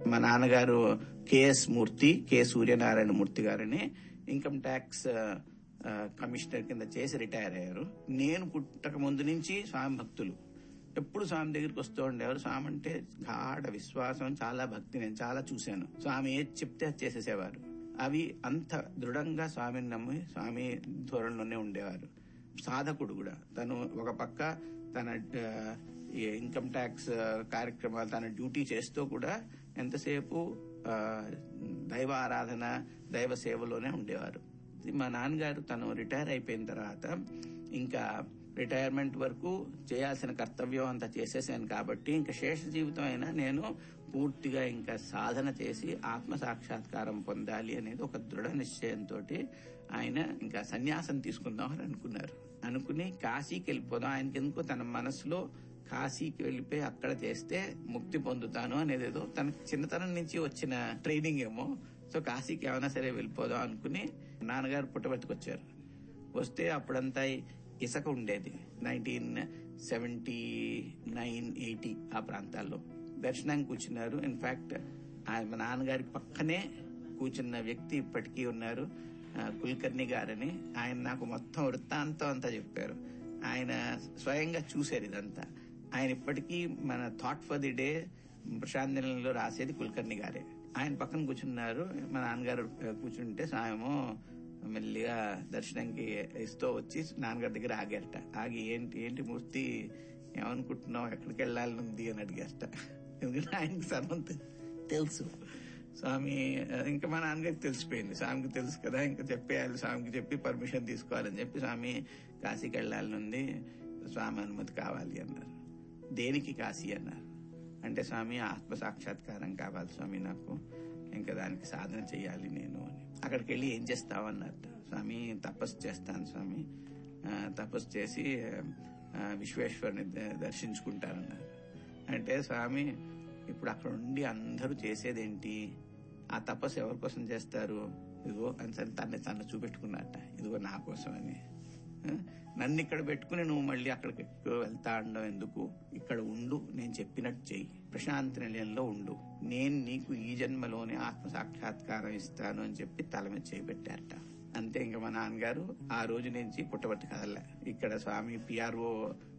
మా నాన్నగారు KS Murthy K Suryanarayana Murthy గారని ఇన్కమ్ ట్యాక్స్ ఆ, కమిషనర్ కింద చేసి రిటైర్ అయ్యారు నేను పుట్టక ముందు నుంచి స్వామి భక్తులు ఎప్పుడు స్వామి దగ్గరికి వస్తూ ఉండేవారు స్వామి అంటే గాఢ విశ్వాసం చాలా భక్తి నేను చాలా చూశాను స్వామి ఏది చెప్తే అది చేసేసేవారు అవి అంత దృఢంగా స్వామిని నమ్మి స్వామి ధోరణిలోనే ఉండేవారు సాధకుడు కూడా తను ఒక పక్క తన ఆ, ఈ ఇన్కమ్ ట్యాక్స్ కార్యక్రమాలు తన డ్యూటీ చేస్తూ కూడా ఎంతసేపు ఆ, దైవ ఆరాధన దైవ సేవలోనే ఉండేవారు మా నాన్నగారు తను రిటైర్ అయిపోయిన తర్వాత ఇంకా రిటైర్మెంట్ వరకు చేయాల్సిన కర్తవ్యం అంతా చేసేసాను కాబట్టి ఇంకా శేష జీవితం అయినా నేను పూర్తిగా ఇంకా సాధన చేసి ఆత్మ సాక్షాత్కారం పొందాలి అనేది ఒక దృఢ నిశ్చయంతో ఆయన ఇంకా సన్యాసం తీసుకుందాం అని అనుకున్నారు అనుకుని కాశీకి వెళ్ళిపోదాం ఆయనకి ఎందుకో తన మనసులో కాశీకి వెళ్ళిపోయి అక్కడ చేస్తే ముక్తి పొందుతాను అనేది ఏదో తన చిన్నతనం నుంచి వచ్చిన ట్రైనింగ్ ఏమో సో కాశీకి ఏమైనా సరే వెళ్ళిపోదాం అనుకుని నాన్నగారు పుట్టబెట్టుకొచ్చారు వస్తే అప్పుడంతా ఇసుక ఉండేది నైన్టీన్ సెవెంటీ నైన్ ఎయిటీ ఆ ప్రాంతాల్లో దర్శనానికి కూర్చున్నారు ఇన్ఫాక్ట్ ఆయన మా నాన్నగారి పక్కనే కూర్చున్న వ్యక్తి ఇప్పటికీ ఉన్నారు ఆ, కుల్కర్ణి గారని ఆయన నాకు మొత్తం వృత్తాంతం అంతా చెప్పారు ఆయన స్వయంగా చూశారు ఇదంతా ఆయన ఇప్పటికీ మన థాట్ ఫర్ ది డే ప్రశాంతలో రాసేది కుల్కర్ణి గారే ఆయన పక్కన కూర్చున్నారు మా నాన్నగారు ఆ, కూర్చుంటే సాయమో మెల్లిగా దర్శనంకి ఇస్తూ వచ్చి నాన్నగారి దగ్గర ఆగారట ఆగి ఏంటి ఏంటి మూర్తి ఏమనుకుంటున్నావు ఎక్కడికి వెళ్ళాలని ఉంది అని అడిగారట ఎందుకంటే ఆయనకి సర్వం తె- తెలుసు స్వామి ఆ, ఇంకా మా నాన్నగారికి తెలిసిపోయింది స్వామికి తెలుసు కదా ఇంకా చెప్పేయాలి స్వామికి చెప్పి పర్మిషన్ తీసుకోవాలని చెప్పి స్వామి కాశీకి వెళ్ళాలని ఉంది స్వామి అనుమతి కావాలి అన్నారు దేనికి కాశీ అన్నారు అంటే స్వామి ఆత్మ సాక్షాత్కారం కావాలి స్వామి నాకు ఇంకా దానికి సాధన చేయాలి నేను అని అక్కడికి వెళ్ళి ఏం చేస్తావు అన్నట్టు స్వామి తపస్సు చేస్తాను స్వామి ఆ, తపస్సు చేసి ఆ, విశ్వేశ్వరుని ద- దర్శించుకుంటానన్నారు అంటే స్వామి ఇప్పుడు అక్కడ ఉండి అందరూ చేసేదేంటి ఆ తపస్సు ఎవరి కోసం చేస్తారు ఇదిగో అని సరే తన్ని తను చూపెట్టుకున్నట్ట ఇదిగో నా కోసం అని ఆ? నన్ను ఇక్కడ పెట్టుకుని నువ్వు మళ్ళీ అక్కడికి ఎక్కువ వెళ్తా ఉండవు ఎందుకు ఇక్కడ ఉండు నేను చెప్పినట్టు చెయ్యి ప్రశాంతి నిలయంలో ఉండు నేను నీకు ఈ జన్మలోనే ఆత్మ సాక్షాత్కారం ఇస్తాను అని చెప్పి తల మీద చేయబెట్టారట అంతే ఇంకా మా నాన్నగారు ఆ రోజు నుంచి పుట్టబట్టి కదలే ఇక్కడ స్వామి పిఆర్ఓ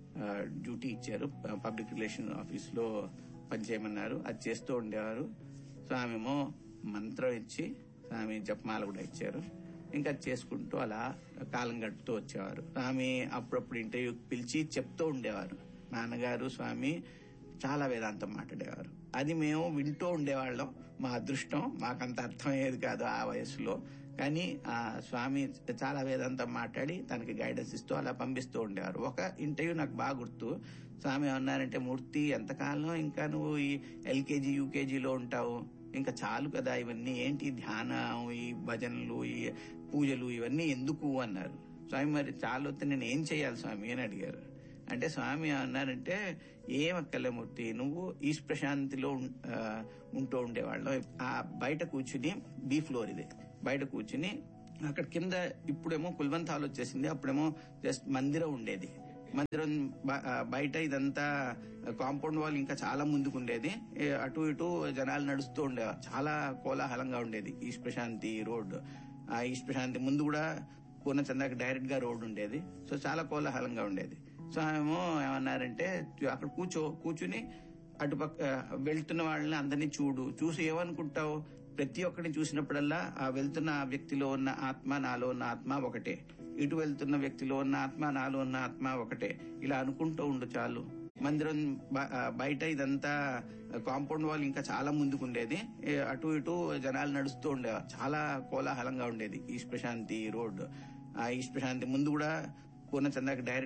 డ్యూటీ ఇచ్చారు పబ్లిక్ రిలేషన్ ఆఫీస్ లో పనిచేయమన్నారు అది చేస్తూ ఉండేవారు స్వామి ఏమో మంత్రం ఇచ్చి స్వామి జపమాల కూడా ఇచ్చారు ఇంకా అది చేసుకుంటూ అలా కాలం గడుపుతూ వచ్చేవారు స్వామి అప్పుడప్పుడు ఇంటర్వ్యూకి పిలిచి చెప్తూ ఉండేవారు నాన్నగారు స్వామి చాలా వేదాంతం మాట్లాడేవారు అది మేము వింటూ ఉండేవాళ్ళం మా అదృష్టం మాకంత అర్థమయ్యేది కాదు ఆ వయసులో కానీ ఆ స్వామి చాలా వేదాంతం మాట్లాడి తనకి గైడెన్స్ ఇస్తూ అలా పంపిస్తూ ఉండేవారు ఒక ఇంటర్వ్యూ నాకు బాగా గుర్తు స్వామి అన్నారంటే మూర్తి ఎంతకాలం ఇంకా నువ్వు ఈ ఎల్కేజీ యూకేజీలో ఉంటావు ఇంకా చాలు కదా ఇవన్నీ ఏంటి ధ్యానం ఈ భజనలు ఈ పూజలు ఇవన్నీ ఎందుకు అన్నారు స్వామి మరి చాలు వస్తే నేను ఏం చేయాలి స్వామి అని అడిగారు అంటే స్వామి అన్నారంటే ఏం అక్కలేమూర్తి నువ్వు ఈస్ట్ ప్రశాంతిలో ఉం- ఆ, ఉంటూ ఉండేవాళ్ళం ఆ బయట కూర్చుని బీ ఫ్లోర్ ఇది బయట కూర్చుని అక్కడ కింద ఇప్పుడేమో కుల్వంత్ హాల్ వచ్చేసింది అప్పుడేమో జస్ట్ మందిరం ఉండేది మందిరం బ- ఆ, బయట ఇదంతా కాంపౌండ్ వాల్ ఇంకా చాలా ముందుకు ఉండేది ఏ, అటు ఇటు జనాలు నడుస్తూ ఉండేవారు చాలా కోలాహలంగా ఉండేది ఈస్ట్ ప్రశాంతి రోడ్ ఆ ఈస్ట్ ప్రశాంతి ముందు కూడా పూర్ణచంద్రకి డైరెక్ట్ గా రోడ్ ఉండేది సో చాలా కోలాహలంగా ఉండేది సో ఏమో ఏమన్నారంటే అక్కడ కూర్చో కూర్చుని అటుపక్క వెళ్తున్న వాళ్ళని అందరినీ చూడు చూసి ఏమనుకుంటావు ప్రతి ఒక్కరిని చూసినప్పుడల్లా ఆ వెళ్తున్న ఆ వ్యక్తిలో ఉన్న ఆత్మ నాలో ఉన్న ఆత్మ ఒకటే ఇటు వెళ్తున్న వ్యక్తిలో ఉన్న ఆత్మ నాలో ఉన్న ఆత్మ ఒకటే ఇలా అనుకుంటూ ఉండు చాలు మందిరం బ- ఆ, బయట ఇదంతా కాంపౌండ్ వాల్ ఇంకా చాలా ముందుకు ఉండేది ఏ, అటు ఇటు జనాలు నడుస్తూ ఉండేవారు చాలా కోలాహలంగా ఉండేది ఈస్ట్ ప్రశాంతి రోడ్ ఆ ఈస్ట్ ప్రశాంతి ముందు కూడా పూర్ణచంద్రకి డైరెక్ట్